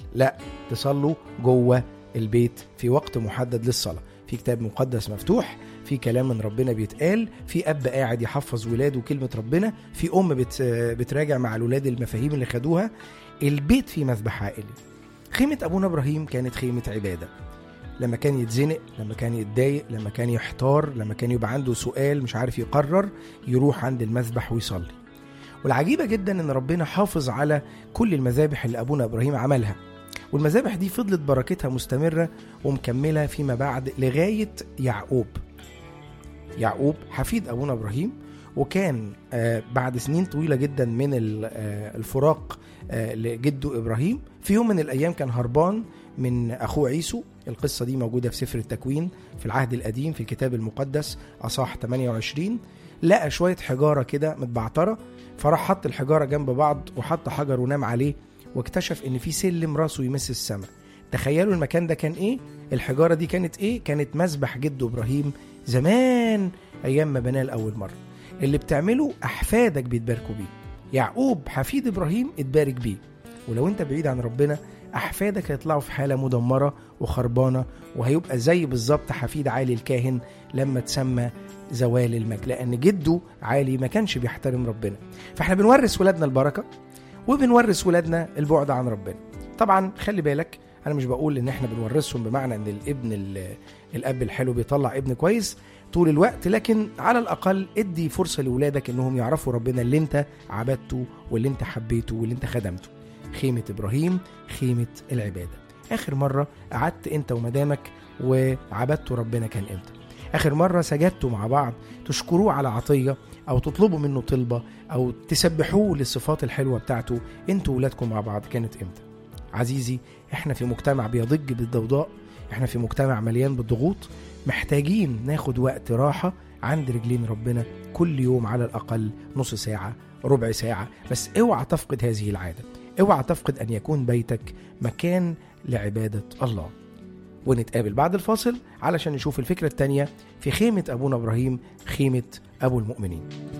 لا تصلوا جوه البيت في وقت محدد للصلاه في كتاب مقدس مفتوح في كلام من ربنا بيتقال في اب قاعد يحفظ ولاده كلمه ربنا في ام بت بتراجع مع الولاد المفاهيم اللي خدوها البيت فيه مذبح عائلي خيمه ابونا ابراهيم كانت خيمه عباده لما كان يتزنق لما كان يتضايق لما كان يحتار لما كان يبقى عنده سؤال مش عارف يقرر يروح عند المذبح ويصلي والعجيبه جدا ان ربنا حافظ على كل المذابح اللي ابونا ابراهيم عملها والمذابح دي فضلت بركتها مستمره ومكمله فيما بعد لغايه يعقوب يعقوب حفيد ابونا ابراهيم وكان آه، بعد سنين طويله جدا من ال- آه، الفراق آه، لجده ابراهيم في يوم من الايام كان هربان من اخوه عيسو القصه دي موجوده في سفر التكوين في العهد القديم في الكتاب المقدس اصح 28 لقى شويه حجاره كده متبعتره فراح حط الحجاره جنب بعض وحط حجر ونام عليه واكتشف ان في سلم راسه يمس السماء تخيلوا المكان ده كان ايه الحجاره دي كانت ايه كانت مسبح جده ابراهيم زمان ايام ما بناه لاول مره اللي بتعمله احفادك بيتباركوا بيه يعقوب حفيد ابراهيم اتبارك بيه ولو انت بعيد عن ربنا احفادك هيطلعوا في حاله مدمره وخربانه وهيبقى زي بالظبط حفيد عالي الكاهن لما تسمى زوال المجد لان جده عالي ما كانش بيحترم ربنا فاحنا بنورث ولادنا البركه وبنورث ولادنا البعد عن ربنا طبعا خلي بالك انا مش بقول ان احنا بنورثهم بمعنى ان الابن ال- الاب الحلو بيطلع ابن كويس طول الوقت لكن على الاقل ادي فرصه لاولادك انهم يعرفوا ربنا اللي انت عبدته واللي انت حبيته واللي انت خدمته خيمه ابراهيم خيمه العباده اخر مره قعدت انت ومدامك وعبدتوا ربنا كان امتى اخر مره سجدتوا مع بعض تشكروه على عطيه او تطلبوا منه طلبه او تسبحوه للصفات الحلوه بتاعته انتوا وولادكم مع بعض كانت امتى عزيزي احنا في مجتمع بيضج بالضوضاء احنا في مجتمع مليان بالضغوط محتاجين ناخد وقت راحة عند رجلين ربنا كل يوم على الأقل نص ساعة ربع ساعة بس اوعى تفقد هذه العادة اوعى تفقد أن يكون بيتك مكان لعبادة الله ونتقابل بعد الفاصل علشان نشوف الفكرة التانية في خيمة أبونا إبراهيم خيمة أبو المؤمنين